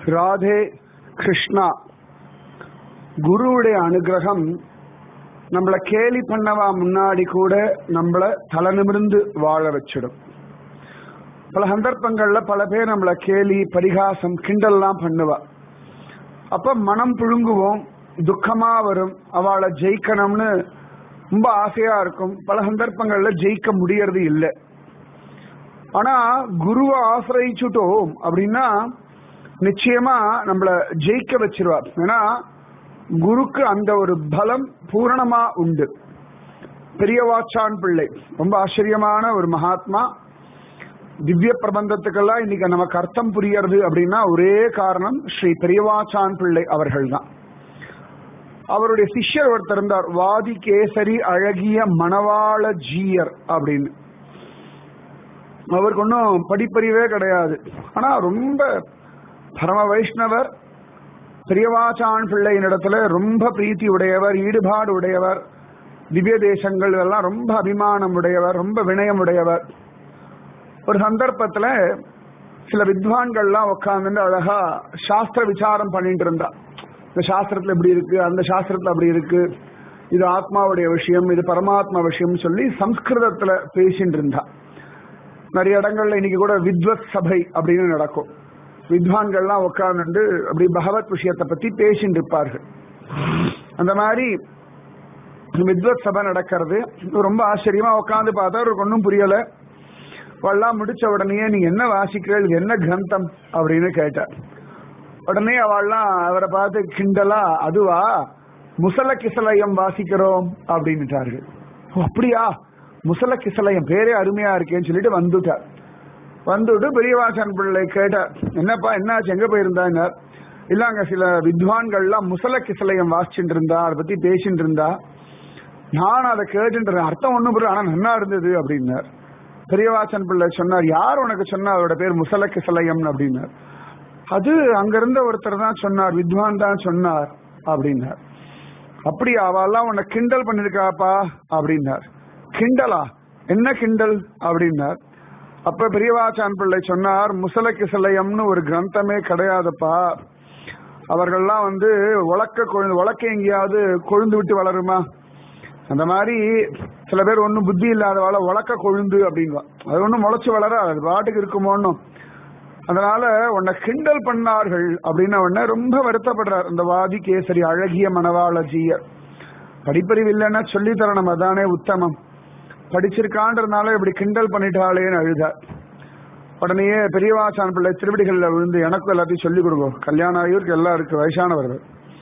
ராதே கிருஷ்ணா குருவுடைய அனுகிரகம் நம்மள கேலி பண்ணவா முன்னாடி கூட நம்மள தலை நிமிர்ந்து வாழ வச்சிடும் பல சந்தர்ப்பங்கள்ல பல பேர் நம்மள கேலி பரிகாசம் கிண்டல்லாம் பண்ணுவா அப்ப மனம் புழுங்குவோம் துக்கமா வரும் அவளை ஜெயிக்கணும்னு ரொம்ப ஆசையா இருக்கும் பல சந்தர்ப்பங்கள்ல ஜெயிக்க முடியறது இல்லை ஆனா குருவை ஆசிரிச்சுட்டோம் அப்படின்னா நிச்சயமா நம்மள ஜெயிக்க வச்சிருவார் ஏன்னா குருக்கு அந்த ஒரு பலம் பூரணமா உண்டு பெரியவாச்சான் பிள்ளை ரொம்ப ஆச்சரியமான ஒரு மகாத்மா திவ்ய பிரபந்தத்துக்கெல்லாம் இன்னைக்கு நமக்கு அர்த்தம் புரியறது அப்படின்னா ஒரே காரணம் ஸ்ரீ பெரியவாச்சான் பிள்ளை அவர்கள் தான் அவருடைய சிஷ்யர் ஒருத்தர் இருந்தார் வாதி கேசரி அழகிய மணவாள ஜீயர் அப்படின்னு அவருக்கு ஒன்றும் படிப்பறிவே கிடையாது ஆனா ரொம்ப பரம வைஷ்ணவர் பெரியவாச்சான் பிள்ளையின் இடத்துல ரொம்ப பிரீத்தி உடையவர் ஈடுபாடு உடையவர் திவ்ய தேசங்கள் எல்லாம் ரொம்ப அபிமானம் உடையவர் ரொம்ப வினயம் உடையவர் ஒரு சந்தர்ப்பத்துல சில வித்வான்கள்லாம் உட்காந்துட்டு அழகா சாஸ்திர விசாரம் பண்ணிட்டு இருந்தா இந்த சாஸ்திரத்துல இப்படி இருக்கு அந்த சாஸ்திரத்துல அப்படி இருக்கு இது ஆத்மாவுடைய விஷயம் இது பரமாத்மா விஷயம் சொல்லி சம்ஸ்கிருதத்துல பேசிட்டு இருந்தா நிறைய இடங்கள்ல இன்னைக்கு கூட வித்வத் சபை அப்படின்னு நடக்கும் வித்வான்கள்லாம் உட்கார்ந்து அப்படி பகவத் விஷயத்தை பத்தி பேசிட்டு இருப்பார்கள் அந்த மாதிரி வித்வத் சபை நடக்கிறது ரொம்ப ஆச்சரியமா உட்காந்து பார்த்தா அவருக்கு ஒன்றும் புரியல அவெல்லாம் முடிச்ச உடனே நீங்க என்ன வாசிக்கிறீர்கள் இது என்ன கிரந்தம் அப்படின்னு கேட்டார் உடனே அவள்லாம் அவரை பார்த்து கிண்டலா அதுவா முசல கிசலயம் வாசிக்கிறோம் அப்படின்னுட்டார்கள் "ஓ, அப்படியா முசல கிசலயம் பேரே அருமையா இருக்கேன்னு சொல்லிட்டு வந்துட்டார் வந்துட்டு பெரியவாசன் பிள்ளை கேட்டார் என்னப்பா என்னாச்சு எங்க போயிருந்தாங்க இல்ல அங்க சில வித்வான்கள்லாம் முசல கிசலயம் வாசிச்சுட்டு இருந்தா அதை பத்தி பேசிட்டு இருந்தா நான் அதை கேட்டுட்டு அர்த்தம் ஒண்ணும் புரியல ஆனா நல்லா இருந்தது அப்படின்னார் பெரியவாசன் பிள்ளை சொன்னார் யார் உனக்கு சொன்னா அவரோட பேர் முசல கிசலயம் அப்படின்னார் அது அங்க இருந்த ஒருத்தர் தான் சொன்னார் வித்வான் தான் சொன்னார் அப்படின்னார் அப்படி அவெல்லாம் உன்னை கிண்டல் பண்ணிருக்காப்பா அப்படின்னார் கிண்டலா என்ன கிண்டல் அப்படின்னார் அப்ப பெரியவாச்சான் பிள்ளை சொன்னார் முசல கிசலயம்னு ஒரு கிரந்தமே கிடையாதுப்பா அவர்கள்லாம் வந்து உலக்க கொழுந்து உலக்க எங்கேயாவது கொழுந்து விட்டு வளருமா அந்த மாதிரி சில பேர் ஒன்றும் புத்தி இல்லாதவாள உலக்க கொழுந்து அப்படிங்குவா அது ஒன்றும் முளைச்சு வளராது அது பாட்டுக்கு இருக்குமோன்னும் அதனால உன்னை கிண்டல் பண்ணார்கள் அப்படின்னு உடனே ரொம்ப வருத்தப்படுறார் இந்த வாதி கேசரி அழகிய மணவாள ஜீயர் படிப்பறிவு இல்லைன்னா சொல்லி தரணும் அதானே உத்தமம் படிச்சிருக்கான்றதுனால இப்படி கிண்டல் பண்ணிட்டாளேன்னு அழுதார் உடனேயே பெரியவாசான் பிள்ளை திருவடிகள்ல விழுந்து எனக்கும் எல்லாத்தையும் சொல்லிக் கொடுங்க கல்யாண ஆகியோருக்கு எல்லாம் இருக்கு வயசானவர்கள்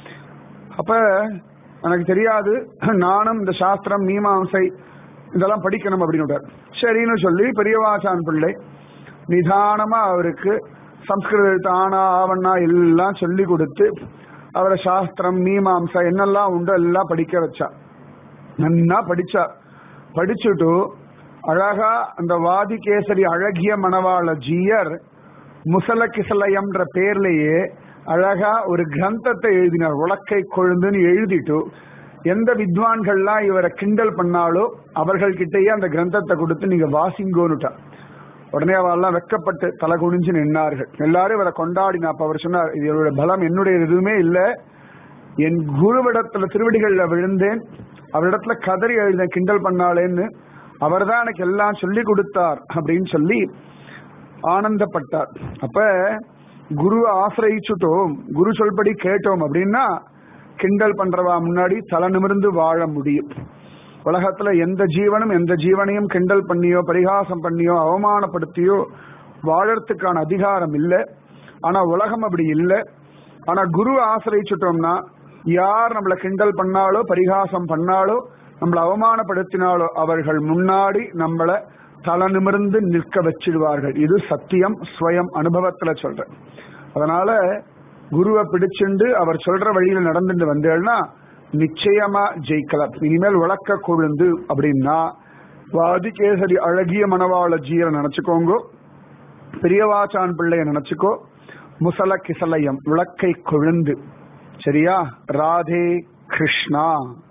அப்ப எனக்கு தெரியாது நானும் இந்த சாஸ்திரம் மீமாம்சை இதெல்லாம் படிக்கணும் அப்படின்னு விட்டார். சரின்னு சொல்லி பெரியவாசான் பிள்ளை நிதானமா அவருக்கு சம்ஸ்கிருத தானா ஆவண்ணா எல்லாம் சொல்லி கொடுத்து அவரை சாஸ்திரம் மீமாம்சா என்னெல்லாம் உண்டோ எல்லாம் படிக்க வச்சா நன்னா படிச்சா படிச்சுட்டு அழகா அந்த வாதி கேசரி அழகிய மணவாள ஜீயர் முசல கிசலயம்ன்ற பேர்லயே அழகா ஒரு கிரந்தத்தை எழுதினார் உலக்கை கொழுந்துன்னு எழுதிட்டு எந்த வித்வான்கள்லாம் இவரை கிண்டல் பண்ணாலோ அவர்கள்கிட்டயே அந்த கிரந்தத்தை கொடுத்து நீங்க வாசிங்கோன்னுட்டா உடனே அவெல்லாம் வெக்கப்பட்டு தலை குனிஞ்சு நின்னார்கள் எல்லாரும் இவரை கொண்டாடினா அப்ப அவர் சொன்னார் இது இவருடைய பலம் என்னுடைய எதுவுமே இல்லை என் குருவிடத்துல திருவடிகள்ல விழுந்தேன் அவரிடத்துல கதறி எழுந்தேன் கிண்டல் பண்ணாளேன்னு அவர் தான் எனக்கு எல்லாம் சொல்லி கொடுத்தார் அப்படின்னு சொல்லி ஆனந்தப்பட்டார் அப்ப குரு ஆசிரியிச்சுட்டோம் குரு சொல்படி கேட்டோம் அப்படின்னா கிண்டல் பண்றவா முன்னாடி தலை நிமிர்ந்து வாழ முடியும் உலகத்துல எந்த ஜீவனும் எந்த ஜீவனையும் கிண்டல் பண்ணியோ பரிகாசம் பண்ணியோ அவமானப்படுத்தியோ வாழறதுக்கான அதிகாரம் இல்லை ஆனா உலகம் அப்படி இல்லை ஆனா குரு ஆசிரியிச்சுட்டோம்னா யார் நம்மள கிண்டல் பண்ணாலோ பரிகாசம் பண்ணாலோ நம்மளை அவமானப்படுத்தினாலோ அவர்கள் முன்னாடி நம்மள தலை நிமிர்ந்து நிற்க வச்சிடுவார்கள் இது சத்தியம் ஸ்வயம் அனுபவத்துல சொல்றேன் அதனால குருவை பிடிச்சுண்டு அவர் சொல்ற வழியில நடந்துட்டு வந்தேன்னா நிச்சயமா ஜெயிக்கலாம் இனிமேல் விளக்க கொழுந்து அப்படின்னா வாதிகேசரி அழகிய மணவாள ஜீரை நினைச்சுக்கோங்க பெரியவாச்சான் பிள்ளைய நினைச்சுக்கோ முசல கிசலயம் விளக்கை கொழுந்து சரியா ராதே கிருஷ்ணா